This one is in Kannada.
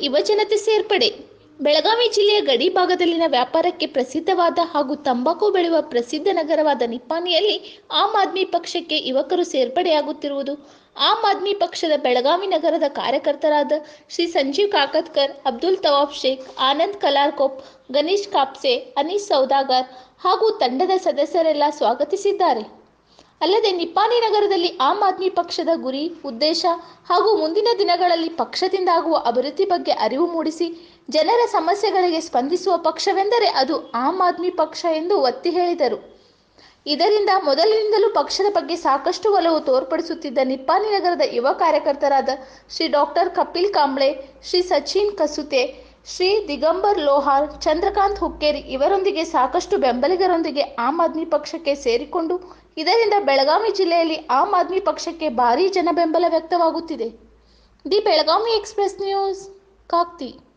ಯುವಜನತೆ ಸೇರ್ಪಡೆ ಬೆಳಗಾವಿ ಜಿಲ್ಲೆಯ ಗಡಿ ಭಾಗದಲ್ಲಿನ ವ್ಯಾಪಾರಕ್ಕೆ ಪ್ರಸಿದ್ಧವಾದ ಹಾಗೂ ತಂಬಾಕು ಬೆಳೆಯುವ ಪ್ರಸಿದ್ಧ ನಗರವಾದ ನಿಪ್ಪಾಣಿಯಲ್ಲಿ ಆಮ್ ಆದ್ಮಿ ಪಕ್ಷಕ್ಕೆ ಯುವಕರು ಸೇರ್ಪಡೆಯಾಗುತ್ತಿರುವುದು ಆಮ್ ಆದ್ಮಿ ಪಕ್ಷದ ಬೆಳಗಾವಿ ನಗರದ ಕಾರ್ಯಕರ್ತರಾದ ಶ್ರೀ ಸಂಜೀವ್ ಕಾಕತ್ಕರ್ ಅಬ್ದುಲ್ ತವಾಬ್ ಶೇಖ್ ಆನಂದ್ ಕಲಾರ್ಕೋಪ್ ಗಣೇಶ್ ಕಾಪ್ಸೆ ಅನೀಸ್ ಸೌದಾಗರ್ ಹಾಗೂ ತಂಡದ ಸದಸ್ಯರೆಲ್ಲ ಸ್ವಾಗತಿಸಿದ್ದಾರೆ ಅಲ್ಲದೆ ನಿಪ್ಪಾಣಿ ನಗರದಲ್ಲಿ ಆಮ್ ಆದ್ಮಿ ಪಕ್ಷದ ಗುರಿ ಉದ್ದೇಶ ಹಾಗೂ ಮುಂದಿನ ದಿನಗಳಲ್ಲಿ ಪಕ್ಷದಿಂದ ಆಗುವ ಅಭಿವೃದ್ಧಿ ಬಗ್ಗೆ ಅರಿವು ಮೂಡಿಸಿ ಜನರ ಸಮಸ್ಯೆಗಳಿಗೆ ಸ್ಪಂದಿಸುವ ಪಕ್ಷವೆಂದರೆ ಅದು ಆಮ್ ಆದ್ಮಿ ಪಕ್ಷ ಎಂದು ಒತ್ತಿ ಹೇಳಿದರು ಇದರಿಂದ ಮೊದಲಿನಿಂದಲೂ ಪಕ್ಷದ ಬಗ್ಗೆ ಸಾಕಷ್ಟು ಒಲವು ತೋರ್ಪಡಿಸುತ್ತಿದ್ದ ನಿಪ್ಪಾಣಿ ನಗರದ ಯುವ ಕಾರ್ಯಕರ್ತರಾದ ಶ್ರೀ ಡಾಕ್ಟರ್ ಕಪಿಲ್ ಕಾಂಬ್ಳೆ ಶ್ರೀ ಸಚಿನ್ ಕಸುತೆ ಶ್ರೀ ದಿಗಂಬರ್ ಲೋಹಾರ್ ಚಂದ್ರಕಾಂತ್ ಹುಕ್ಕೇರಿ ಇವರೊಂದಿಗೆ ಸಾಕಷ್ಟು ಬೆಂಬಲಿಗರೊಂದಿಗೆ ಆಮ್ ಆದ್ಮಿ ಪಕ್ಷಕ್ಕೆ ಸೇರಿಕೊಂಡು ಇದರಿಂದ ಬೆಳಗಾವಿ ಜಿಲ್ಲೆಯಲ್ಲಿ ಆಮ್ ಆದ್ಮಿ ಪಕ್ಷಕ್ಕೆ ಭಾರೀ ಜನ ಬೆಂಬಲ ವ್ಯಕ್ತವಾಗುತ್ತಿದೆ the Belagavi express news Kakti